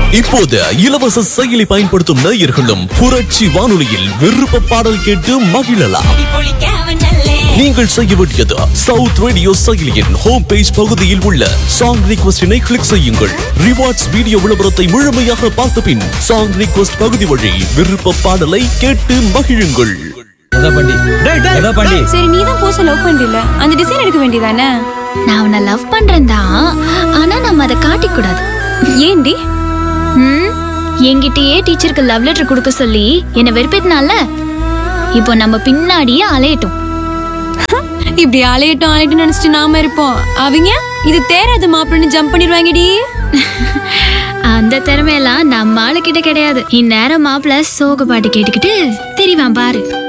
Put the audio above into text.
இப்போது இலவச செயலி பயன்படுத்தும் நேயர்களும் புரட்சி வானொலியில் விருப்ப பாடல் கேட்டு மகிழலாம் நீங்கள் செய்ய வேண்டியது சவுத் ரேடியோ செயலியின் ஹோம் பேஜ் பகுதியில் உள்ள சாங் ரிக்வெஸ்டினை கிளிக் செய்யுங்கள் ரிவார்ட்ஸ் வீடியோ விளம்பரத்தை முழுமையாக பார்த்த பின் சாங் ரிக்வெஸ்ட் பகுதி வழி விருப்ப பாடலை கேட்டு மகிழுங்கள் எதா பண்ணி எதா பண்ணி சரி நீ தான் போஸ்ட் லவ் பண்றல அந்த டிசைன் எடுக்க வேண்டியதானே நான் உன்னை லவ் பண்றேன் தான் ஆனா நம்ம அதை காட்டிக் கூடாது ஏண்டி ம் என்கிட்டயே டீச்சருக்கு லவ் லெட்டர் கொடுக்க சொல்லி என்னை வெறுப்பேத்தினால இப்போ நம்ம பின்னாடியே அலையட்டும் இப்படி அலையட்டும் அலையட்டும் நினைச்சிட்டு நாம இருப்போம் அவங்க இது தேராத மாப்பிள்ளன்னு ஜம்ப் பண்ணிடுவாங்கடி அந்த திறமையெல்லாம் நம்ம ஆளுகிட்ட கிடையாது இந்நேரம் மாப்பிள்ள சோக பாட்டு கேட்டுக்கிட்டு தெரிவான் பாரு